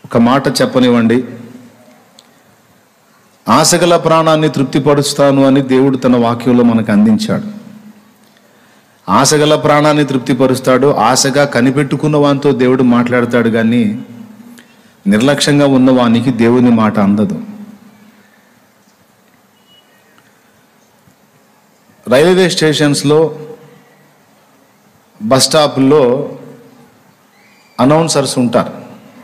ఒక మాట చెప్పనివ్వండి ఆశగల ప్రాణాన్ని తృప్తిపరుస్తాను అని దేవుడు తన వాక్యంలో మనకు అందించాడు ఆశగల ప్రాణాన్ని తృప్తిపరుస్తాడు ఆశగా కనిపెట్టుకున్న వానితో దేవుడు మాట్లాడతాడు కానీ నిర్లక్ష్యంగా ఉన్న వానికి దేవుని మాట అందదు రైల్వే స్టేషన్స్లో బస్ స్టాపుల్లో అనౌన్సర్స్ ఉంటారు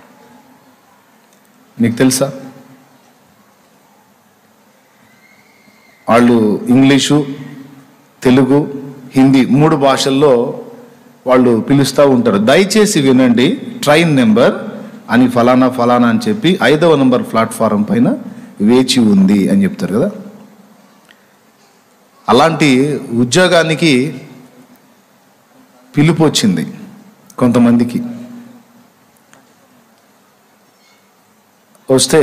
మీకు తెలుసా వాళ్ళు ఇంగ్లీషు తెలుగు హిందీ మూడు భాషల్లో వాళ్ళు పిలుస్తూ ఉంటారు దయచేసి వినండి ట్రైన్ నెంబర్ అని ఫలానా ఫలానా అని చెప్పి ఐదవ నంబర్ ప్లాట్ఫారం పైన వేచి ఉంది అని చెప్తారు కదా అలాంటి ఉద్యోగానికి పిలుపు వచ్చింది కొంతమందికి వస్తే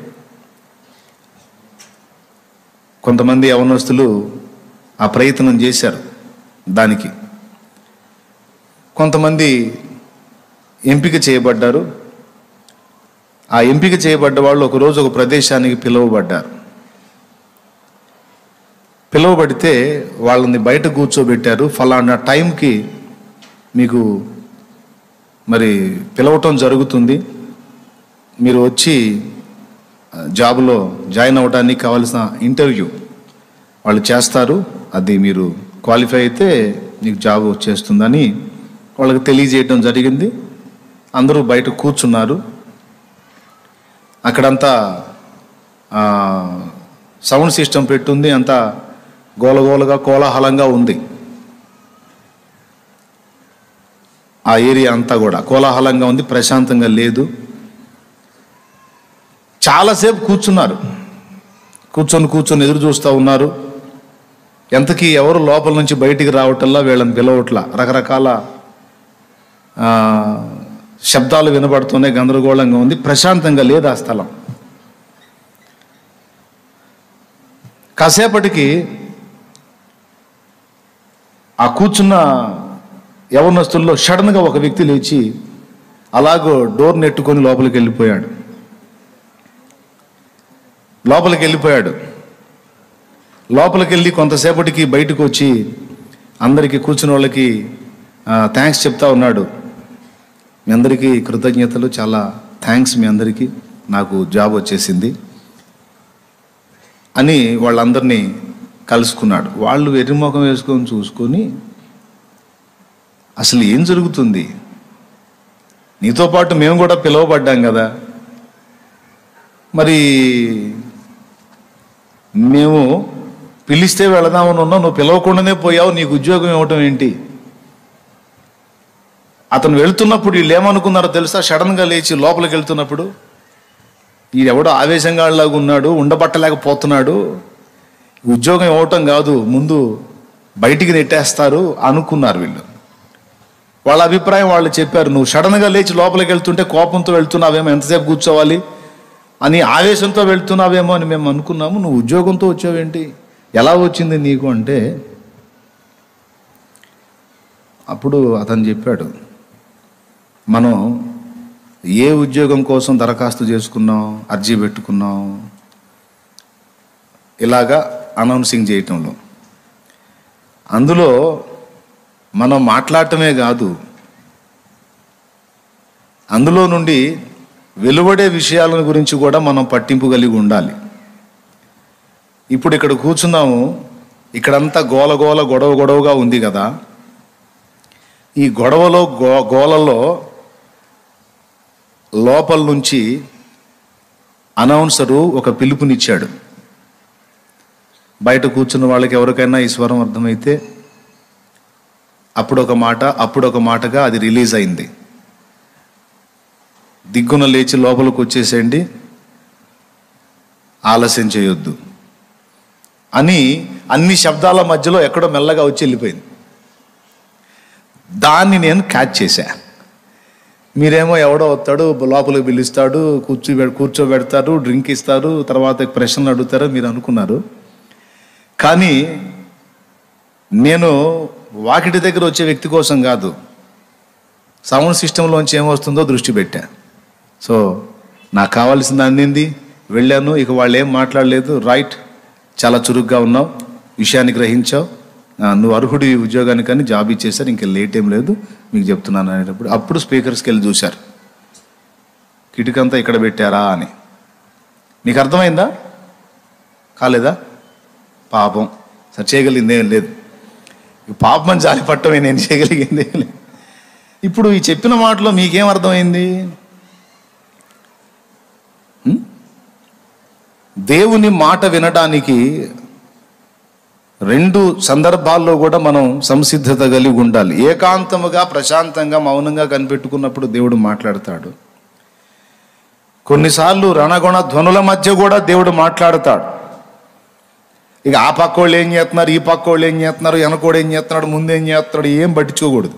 కొంతమంది యవనస్తులు ఆ ప్రయత్నం చేశారు దానికి కొంతమంది ఎంపిక చేయబడ్డారు ఆ ఎంపిక చేయబడ్డ వాళ్ళు ఒకరోజు ఒక ప్రదేశానికి పిలువబడ్డారు పిలువబడితే వాళ్ళని బయట కూర్చోబెట్టారు ఫలానా టైంకి మీకు మరి పిలవటం జరుగుతుంది మీరు వచ్చి ఆ, జాబ్లో జాయిన్ అవ్వడానికి కావాల్సిన ఇంటర్వ్యూ వాళ్ళు చేస్తారు అది మీరు క్వాలిఫై అయితే మీకు జాబ్ వచ్చేస్తుందని వాళ్ళకి తెలియజేయడం జరిగింది అందరూ బయట కూర్చున్నారు అక్కడంతా ఆ, సౌండ్ సిస్టమ్ పెట్టుంది అంతా గోలగోలగా కోలాహలంగా ఉంది ఆ ఏరియా అంతా కూడా కోలాహలంగా ఉంది ప్రశాంతంగా లేదు చాలాసేపు కూర్చున్నారు కూర్చొని కూర్చొని ఎదురు చూస్తూ ఉన్నారు ఎంతకీ ఎవరు లోపల నుంచి బయటికి రావటల్లా వీళ్ళని పిలవట్లా రకరకాల ఆ, శబ్దాలు వినబడుతూనే గందరగోళంగా ఉంది ప్రశాంతంగా లేదు ఆ స్థలం కాసేపటికి ఆ కూర్చున్న యవనస్తుల్లో సడన్గా ఒక వ్యక్తి లేచి అలాగో డోర్ నెట్టుకొని లోపలికి వెళ్ళిపోయాడు లోపలికి వెళ్ళిపోయాడు లోపలికి వెళ్ళి కొంతసేపటికి బయటకు వచ్చి అందరికీ కూర్చున్న వాళ్ళకి థ్యాంక్స్ చెప్తా ఉన్నాడు మీ అందరికీ కృతజ్ఞతలు చాలా థ్యాంక్స్ మీ అందరికీ నాకు జాబ్ వచ్చేసింది అని వాళ్ళందరినీ కలుసుకున్నాడు వాళ్ళు వెర్రిముఖం వేసుకొని చూసుకొని అసలు ఏం జరుగుతుంది నీతో పాటు మేము కూడా పిలువబడ్డాం కదా మరి మేము పిలిస్తే వెళదామని ఉన్నావు నువ్వు పిలవకుండానే పోయావు నీకు ఉద్యోగం ఇవ్వటం ఏంటి అతను వెళ్తున్నప్పుడు వీళ్ళు ఏమనుకున్నారో తెలుసా సడన్గా లేచి లోపలికి వెళ్తున్నప్పుడు ఈడెవడో ఆవేశంగా లాగా ఉన్నాడు ఉండబట్టలేకపోతున్నాడు ఉద్యోగం ఇవ్వటం కాదు ముందు బయటికి నెట్టేస్తారు అనుకున్నారు వీళ్ళు వాళ్ళ అభిప్రాయం వాళ్ళు చెప్పారు నువ్వు సడన్గా లేచి లోపలికి వెళ్తుంటే కోపంతో వెళ్తున్నావేమో ఎంతసేపు కూర్చోవాలి అని ఆవేశంతో వెళ్తున్నావేమో అని మేము అనుకున్నాము నువ్వు ఉద్యోగంతో వచ్చావేంటి ఎలా వచ్చింది నీకు అంటే అప్పుడు అతను చెప్పాడు మనం ఏ ఉద్యోగం కోసం దరఖాస్తు చేసుకున్నాం అర్జీ పెట్టుకున్నాం ఇలాగా అనౌన్సింగ్ చేయటంలో అందులో మనం మాట్లాడటమే కాదు అందులో నుండి వెలువడే విషయాల గురించి కూడా మనం పట్టింపు కలిగి ఉండాలి ఇప్పుడు ఇక్కడ కూర్చున్నాము ఇక్కడంతా గోల గోల గొడవ గొడవగా ఉంది కదా ఈ గొడవలో గో గోలలో లోపల నుంచి అనౌన్సరు ఒక పిలుపునిచ్చాడు బయట కూర్చున్న వాళ్ళకి ఎవరికైనా ఈ స్వరం అర్థమైతే అప్పుడు ఒక మాట అప్పుడు ఒక మాటగా అది రిలీజ్ అయింది దిగ్గున లేచి లోపలికి వచ్చేసేయండి ఆలస్యం చేయొద్దు అని అన్ని శబ్దాల మధ్యలో ఎక్కడో మెల్లగా వచ్చి వెళ్ళిపోయింది దాన్ని నేను క్యాచ్ చేశా మీరేమో ఎవడో వస్తాడు లోపలికి పిలుస్తాడు కూర్చో కూర్చోబెడతారు డ్రింక్ ఇస్తారు తర్వాత ప్రశ్నలు అడుగుతారు మీరు అనుకున్నారు కానీ నేను వాకిటి దగ్గర వచ్చే వ్యక్తి కోసం కాదు సౌండ్ సిస్టంలోంచి ఏమొస్తుందో దృష్టి పెట్టా సో నాకు కావాల్సింది అందింది వెళ్ళాను ఇక వాళ్ళు ఏం మాట్లాడలేదు రైట్ చాలా చురుగ్గా ఉన్నావు విషయాన్ని గ్రహించావు ఆ, నువ్వు అర్హుడి ఉద్యోగానికి కానీ జాబ్ ఇచ్చేసారు ఇంకా లేట్ ఏం లేదు మీకు చెప్తున్నాను అనేటప్పుడు అప్పుడు స్పీకర్స్కి వెళ్ళి చూశారు కిటికంతా ఇక్కడ పెట్టారా అని మీకు అర్థమైందా కాలేదా పాపం సరే చేయగలిగింది ఏం లేదు ఈ పాపం జాలి పట్టమే నేను చేయగలిగింది ఏం లేదు ఇప్పుడు ఈ చెప్పిన మాటలో మీకేం అర్థమైంది ఉం? దేవుని మాట వినడానికి రెండు సందర్భాల్లో కూడా మనం సంసిద్ధత కలిగి ఉండాలి ఏకాంతముగా ప్రశాంతంగా మౌనంగా కనిపెట్టుకున్నప్పుడు దేవుడు మాట్లాడతాడు కొన్నిసార్లు రణగుణ ధ్వనుల మధ్య కూడా దేవుడు మాట్లాడతాడు ఇక ఆ పక్క వాళ్ళు ఏం చేస్తున్నారు ఈ పక్క వాళ్ళు ఏం చేస్తున్నారు వెనకోడు ఏం చేస్తున్నాడు ముందేం చేస్తున్నాడు ఏం పట్టించుకోకూడదు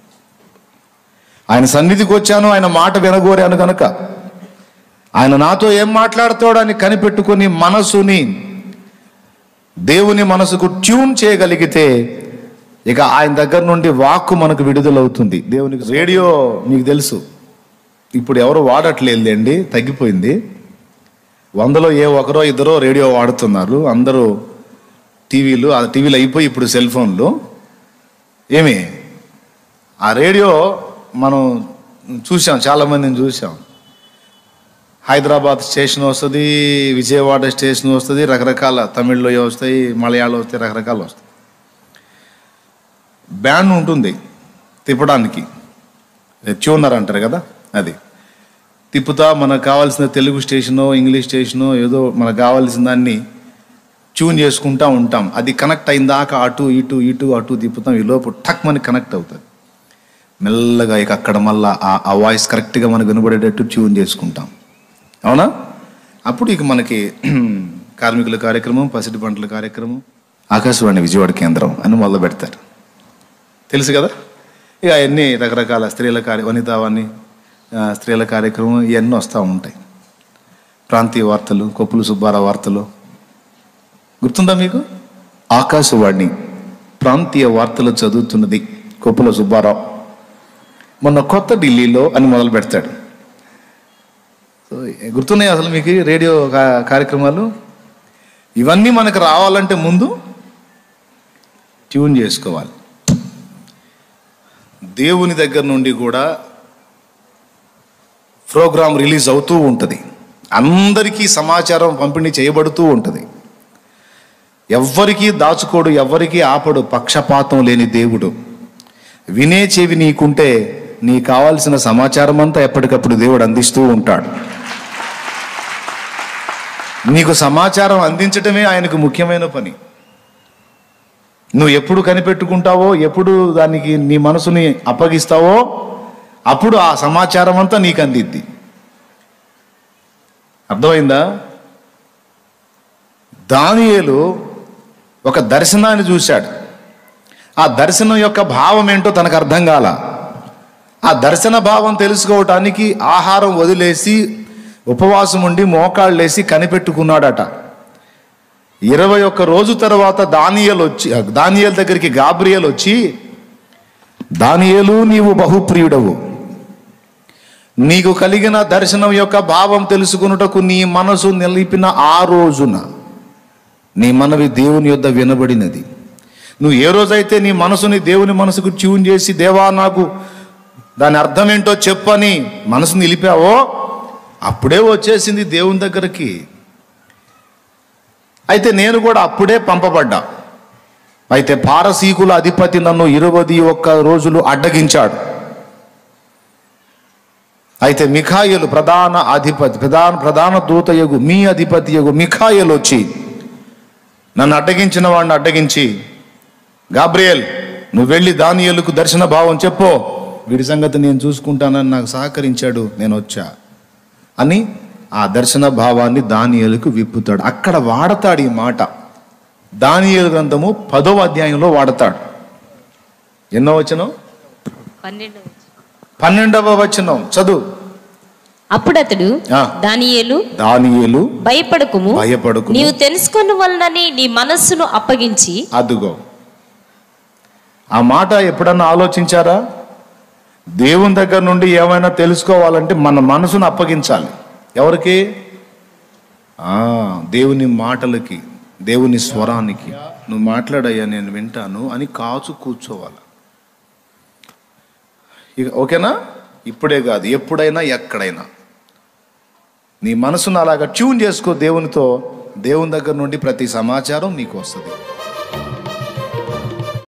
ఆయన సన్నిధికి వచ్చాను ఆయన మాట వినగోరాను కనుక ఆయన నాతో ఏం మాట్లాడతాడు అని కనిపెట్టుకుని మనసుని దేవుని మనసుకు ట్యూన్ చేయగలిగితే ఇక ఆయన దగ్గర నుండి వాక్కు మనకు విడుదలవుతుంది దేవునికి రేడియో మీకు తెలుసు ఇప్పుడు ఎవరు వాడట్లేదండి తగ్గిపోయింది వందలో ఏ ఒకరో ఇద్దరో రేడియో వాడుతున్నారు అందరూ టీవీలు ఆ టీవీలు అయిపోయి ఇప్పుడు సెల్ ఫోన్లు ఏమి ఆ రేడియో మనం చూసాం చాలామందిని చూసాం హైదరాబాద్ స్టేషన్ వస్తుంది విజయవాడ స్టేషన్ వస్తుంది రకరకాల తమిళ్లో వస్తాయి మలయాళం వస్తాయి రకరకాలు వస్తాయి బ్యాండ్ ఉంటుంది తిప్పడానికి ట్యూనర్ అంటారు కదా అది తిప్పుతా మనకు కావాల్సిన తెలుగు స్టేషనో ఇంగ్లీష్ స్టేషనో ఏదో మనకు కావాల్సిన దాన్ని ట్యూన్ చేసుకుంటా ఉంటాం అది కనెక్ట్ అయిన దాకా అటు ఇటు ఇటు అటు తిప్పుతాం ఈ లోపు టక్ మనకి కనెక్ట్ అవుతుంది మెల్లగా ఇక అక్కడ మళ్ళా ఆ- ఆ వాయిస్ కరెక్ట్గా మనకు వినబడేటట్టు ట్యూన్ చేసుకుంటాం అవునా అప్పుడు ఇక మనకి కార్మికుల కార్యక్రమం పసిడి పంటల కార్యక్రమం ఆకాశవాణి విజయవాడ కేంద్రం అని మొదలు పెడతారు తెలుసు కదా ఇక అవన్నీ రకరకాల స్త్రీల కార్య వనితావాణి ఆ, స్త్రీల కార్యక్రమం ఇవన్నీ వస్తూ ఉంటాయి ప్రాంతీయ వార్తలు కొప్పులు సుబ్బారావు వార్తలు గుర్తుందా మీకు ఆకాశవాణి ప్రాంతీయ వార్తలు చదువుతున్నది కొప్పుల సుబ్బారావు మొన్న కొత్త ఢిల్లీలో అని మొదలు పెడతాడు సో గుర్తున్నాయి అసలు మీకు ఈ రేడియో కా- కార్యక్రమాలు ఇవన్నీ మనకు రావాలంటే ముందు ట్యూన్ చేసుకోవాలి దేవుని దగ్గర నుండి కూడా ప్రోగ్రాం రిలీజ్ అవుతూ ఉంటుంది అందరికీ సమాచారం పంపిణీ చేయబడుతూ ఉంటుంది ఎవ్వరికీ దాచుకోడు ఎవ్వరికీ ఆపడు పక్షపాతం లేని దేవుడు వినే చెవి నీకుంటే నీ కావాల్సిన సమాచారం అంతా ఎప్పటికప్పుడు దేవుడు అందిస్తూ ఉంటాడు నీకు సమాచారం అందించటమే ఆయనకు ముఖ్యమైన పని నువ్వు ఎప్పుడు కనిపెట్టుకుంటావో ఎప్పుడు దానికి నీ మనసుని అప్పగిస్తావో అప్పుడు ఆ సమాచారం అంతా నీకు అందిద్ది అర్థమైందా దానియేలు ఒక దర్శనాన్ని చూశాడు ఆ దర్శనం యొక్క భావం ఏంటో తనకు అర్థం కాల ఆ దర్శన భావం తెలుసుకోవటానికి ఆహారం వదిలేసి ఉపవాసం ఉండి మోకాళ్ళేసి కనిపెట్టుకున్నాడట ఇరవై ఒక్క రోజు తర్వాత దానియలు వచ్చి దానియల్ దగ్గరికి గాబ్రియల్ వచ్చి దానియేలు నీవు బహుప్రియుడవు నీకు కలిగిన దర్శనం యొక్క భావం తెలుసుకున్నటకు నీ మనసు నిలిపిన ఆ రోజున నీ మనవి దేవుని యొద్ద వినబడినది నువ్వు ఏ రోజైతే నీ మనసుని దేవుని మనసుకు ట్యూన్ చేసి దేవా నాకు దాని అర్థం ఏంటో చెప్పని మనసు నిలిపావో అప్పుడే వచ్చేసింది దేవుని దగ్గరికి అయితే నేను కూడా అప్పుడే పంపబడ్డా అయితే పారసీకుల అధిపతి నన్ను ఇరవై ఒక్క రోజులు అడ్డగించాడు అయితే మిఖాయలు ప్రధాన అధిపతి ప్రధాన ప్రధాన దూతయగు మీ అధిపతి యగు మిఖాయలు వచ్చి నన్ను అడ్డగించిన వాడిని అడ్డగించి గాబ్రియల్ నువ్వు వెళ్ళి దానియలకు దర్శన భావం చెప్పు వీడి సంగతి నేను చూసుకుంటానని నాకు సహకరించాడు నేను వచ్చా అని ఆ దర్శన భావాన్ని దానియలకు విప్పుతాడు అక్కడ వాడతాడు ఈ మాట దానియలు గ్రంథము పదవ అధ్యాయంలో వాడతాడు ఎన్నో వచనం పన్నెండు పన్నెండవ వచనం చదువు అప్పుడతడు ఆ. దానియేలు దానియేలు భయపడకుము భయపడకుము. నీవు తెలుసుకున్న వలనని నీ మనస్సును అప్పగించి అదుగో ఆ మాట ఎప్పుడన్నా ఆలోచించారా దేవుని దగ్గర నుండి ఏమైనా తెలుసుకోవాలంటే మన మనసును అప్పగించాలి ఎవరికి ఆ, దేవుని మాటలకి దేవుని స్వరానికి నువ్వు మాట్లాడయ్యా నేను వింటాను అని కాచు కూర్చోవాలి ఇక ఓకేనా ఇప్పుడే కాదు ఎప్పుడైనా ఎక్కడైనా నీ మనసును అలాగా ట్యూన్ చేసుకో దేవునితో దేవుని దగ్గర నుండి ప్రతి సమాచారం నీకు వస్తుంది